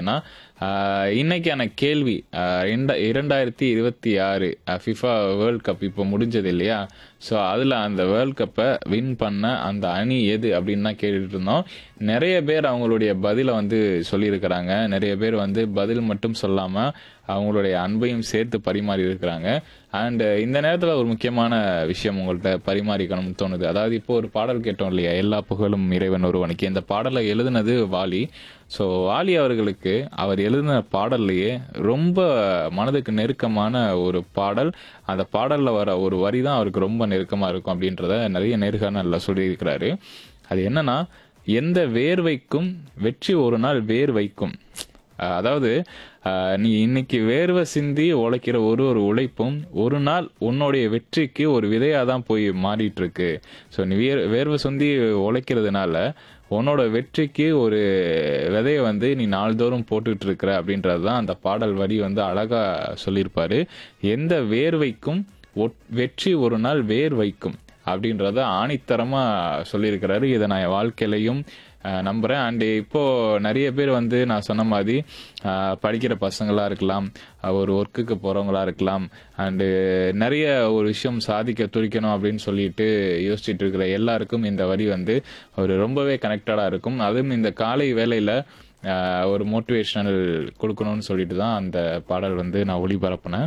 பார்த்தீங்கன்னா ஆஹ், இன்னைக்கான கேள்வி ஆஹ், ரெண்ட- இரண்டாயிரத்தி இருபத்தி ஆறு ஃபிஃபா வேர்ல்ட் கப் இப்போ முடிஞ்சது இல்லையா ஸோ அதில் அந்த வேர்ல்ட் கப்பை வின் பண்ண அந்த அணி எது அப்படின்னு தான் கேட்டுட்டு இருந்தோம் நிறைய பேர் அவங்களுடைய பதிலை வந்து சொல்லியிருக்கிறாங்க நிறைய பேர் வந்து பதில் மட்டும் சொல்லாமல் அவங்களுடைய அன்பையும் சேர்த்து பரிமாறி இருக்கிறாங்க அண்ட் இந்த நேரத்தில் ஒரு முக்கியமான விஷயம் உங்கள்கிட்ட பரிமாறிக்கணும்னு தோணுது அதாவது இப்போ ஒரு பாடல் கேட்டோம் இல்லையா எல்லா புகழும் இறைவன் ஒருவனுக்கு இந்த பாடலை எழுதுனது வாலி ஸோ வாலி அவர்களுக்கு அவர் எழுதின பாடல்லையே ரொம்ப மனதுக்கு நெருக்கமான ஒரு பாடல் அந்த பாடலில் வர ஒரு வரி தான் அவருக்கு ரொம்ப நெருக்கமாக இருக்கும் அப்படின்றத நிறைய நேர்காணலில் சொல்லியிருக்கிறாரு அது என்னன்னா எந்த வேர்வைக்கும் வெற்றி ஒரு நாள் வேர் வைக்கும் அஹ் அதாவது அஹ் நீ இன்னைக்கு வேர்வை சிந்தி உழைக்கிற ஒரு ஒரு உழைப்பும் ஒரு நாள் உன்னுடைய வெற்றிக்கு ஒரு விதையாக தான் போய் மாறிட்டு இருக்கு ஸோ நீ வேர் வேர்வை சிந்தி உழைக்கிறதுனால உன்னோட வெற்றிக்கு ஒரு விதையை வந்து நீ நாள்தோறும் போட்டுட்டு இருக்கிற அப்படின்றது தான் அந்த பாடல் வரி வந்து அழகா சொல்லியிருப்பாரு எந்த வேர்வைக்கும் ஒட்- வெற்றி ஒரு நாள் வேர் வைக்கும் அப்படின்றத ஆணித்தரமா சொல்லியிருக்கிறாரு இதை நான் என் வாழ்க்கையிலையும் அஹ், நம்புறேன் அண்ட் இப்போ நிறைய பேர் வந்து நான் சொன்ன மாதிரி அஹ், படிக்கிற பசங்களா இருக்கலாம் அஹ், ஒரு ஒர்க்குக்கு போறவங்களா இருக்கலாம் அண்டு நிறைய ஒரு விஷயம் சாதிக்க துடிக்கணும் அப்படின்னு சொல்லிட்டு யோசிச்சுட்டு இருக்கிற எல்லாருக்கும் இந்த வரி வந்து ஒரு ரொம்பவே கனெக்டடா இருக்கும் அதுவும் இந்த காலை வேலையில அஹ், ஒரு மோட்டிவேஷனல் கொடுக்கணும்னு சொல்லிட்டு தான் அந்த பாடல் வந்து நான் ஒளிபரப்புனேன்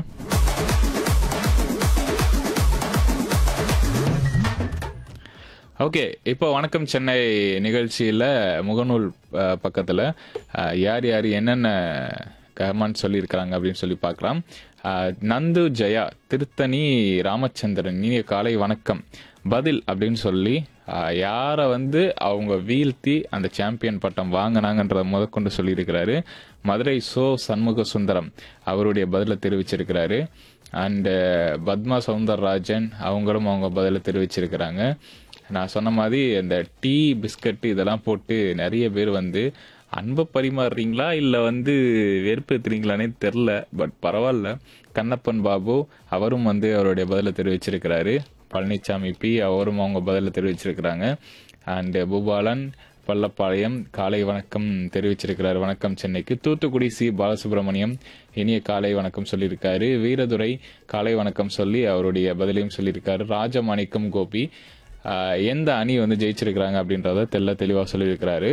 ஓகே இப்போ வணக்கம் சென்னை நிகழ்ச்சியில் முகநூல் அஹ், பக்கத்தில் அஹ், யார் யார் என்னென்ன கமெண்ட் சொல்லியிருக்கிறாங்க அப்படின்னு சொல்லி பார்க்கலாம் அஹ், நந்து ஜெயா திருத்தணி ராமச்சந்திரன் இனிய காலை வணக்கம் பதில் அப்படின்னு சொல்லி அஹ், யாரை வந்து அவங்க வீழ்த்தி அந்த சாம்பியன் பட்டம் வாங்கினாங்கன்றத முதற்கொண்டு சொல்லியிருக்கிறாரு மதுரை சோ சண்முக சுந்தரம் அவருடைய பதிலை தெரிவிச்சிருக்கிறாரு அண்டு பத்மா சவுந்தரராஜன் அவங்களும் அவங்க பதிலை தெரிவிச்சிருக்கிறாங்க நான் சொன்ன மாதிரி இந்த டீ பிஸ்கட் இதெல்லாம் போட்டு நிறைய பேர் வந்து அன்பை பரிமாறுறீங்களா இல்லை வந்து வெறுப்பேத்துறீங்களானே தெரில பட் பரவாயில்ல கண்ணப்பன் பாபு அவரும் வந்து அவருடைய பதிலை தெரிவிச்சிருக்கிறாரு பழனிசாமி பி அவரும் அவங்க பதிலை தெரிவிச்சிருக்கிறாங்க அண்ட் பூபாலன் பள்ளப்பாளையம் காலை வணக்கம் தெரிவிச்சிருக்கிறாரு வணக்கம் சென்னைக்கு தூத்துக்குடி சி பாலசுப்ரமணியம் இனிய காலை வணக்கம் சொல்லியிருக்காரு வீரதுரை காலை வணக்கம் சொல்லி அவருடைய பதிலையும் சொல்லியிருக்காரு ராஜமாணிக்கம் கோபி ஆஹ் எந்த அணி வந்து ஜெயிச்சிருக்கிறாங்க அப்படின்றத தெல்ல தெளிவாக சொல்லியிருக்கிறாரு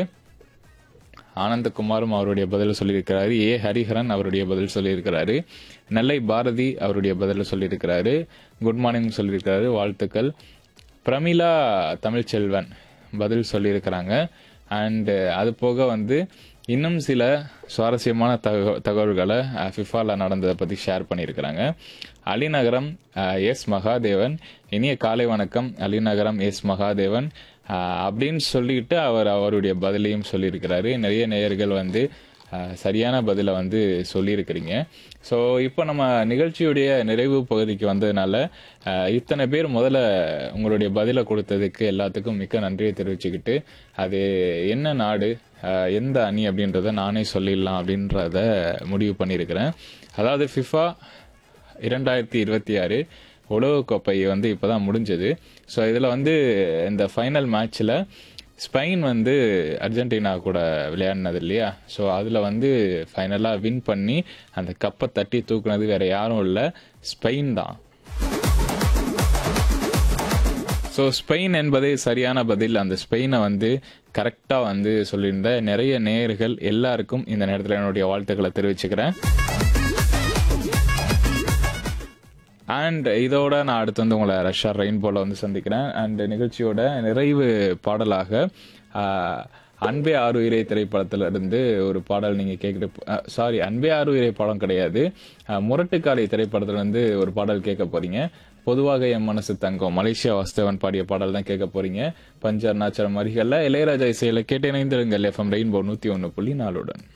ஆனந்தகுமாரும் அவருடைய பதில் சொல்லியிருக்கிறாரு ஏ ஹரிஹரன் அவருடைய பதில் சொல்லியிருக்கிறாரு நெல்லை பாரதி அவருடைய பதில் சொல்லியிருக்கிறாரு குட் மார்னிங் சொல்லியிருக்கிறாரு வாழ்த்துக்கள் பிரமிளா தமிழ்ச்செல்வன் பதில் சொல்லியிருக்கிறாங்க அண்ட் அது போக வந்து இன்னும் சில சுவாரஸ்யமான தகவ தகவல்களை ஃபிஃபாவில் நடந்ததை பற்றி ஷேர் பண்ணியிருக்கிறாங்க அலிநகரம் அஹ், எஸ் மகாதேவன் இனிய காலை வணக்கம் அலிநகரம் எஸ் மகாதேவன் அஹ், அப்படின்னு சொல்லிட்டு அவர் அவருடைய பதிலையும் சொல்லியிருக்கிறாரு நிறைய நேயர்கள் வந்து அஹ், சரியான பதிலை வந்து சொல்லியிருக்கிறீங்க ஸோ இப்போ நம்ம நிகழ்ச்சியுடைய நிறைவு பகுதிக்கு வந்ததுனால அஹ், இத்தனை பேர் முதல்ல உங்களுடைய பதிலை கொடுத்ததுக்கு எல்லாத்துக்கும் மிக்க நன்றியை தெரிவிச்சுக்கிட்டு அது என்ன நாடு அஹ், எந்த அணி அப்படின்றத நானே சொல்லிடலாம் அப்படின்றத முடிவு பண்ணியிருக்கிறேன் அதாவது ஃபிஃபா இரண்டாயிரத்தி இருபத்தி ஆறு உலகக்கோப்பை வந்து இப்போதான் முடிஞ்சது ஸோ இதில் வந்து இந்த ஃபைனல் மேட்ச்சில் ஸ்பெயின் வந்து அர்ஜென்டினா கூட விளையாடினது இல்லையா ஸோ அதில் வந்து ஃபைனலாக வின் பண்ணி அந்த கப்பை தட்டி தூக்குனது வேற யாரும் இல்லை ஸ்பெயின் தான் ஸோ ஸ்பெயின் என்பதே சரியான பதில் அந்த ஸ்பெயினை வந்து கரெக்டாக வந்து சொல்லியிருந்த நிறைய நேயர்கள் எல்லாருக்கும் இந்த நேரத்தில் என்னுடைய வாழ்த்துக்களை தெரிவிச்சுக்கிறேன் அண்ட் இதோட நான் அடுத்து வந்து உங்களை ரஷ்யா ரெயின்போல வந்து சந்திக்கிறேன் அண்ட் நிகழ்ச்சியோட நிறைவு பாடலாக ஆஹ், அன்பே ஆறு உயிரை திரைப்படத்துல இருந்து ஒரு பாடல் நீங்க கேட்கிற சாரி அன்பே ஆறு உயிரை படம் கிடையாது ஆஹ், முரட்டுக்காலை திரைப்படத்துல இருந்து ஒரு பாடல் கேட்க போறீங்க பொதுவாக என் மனசு தங்கம் மலேசியா வாஸ்தவன் பாடிய பாடல் தான் கேட்க போறீங்க பஞ்சர் நாச்சரம் மரிகல்ல இளையராஜா இசையில கேட்டு இணைந்திருங்கள் எஃப்எம் ரெயின்போ நூத்தி ஒன்னு புள்ளி நாலுடன்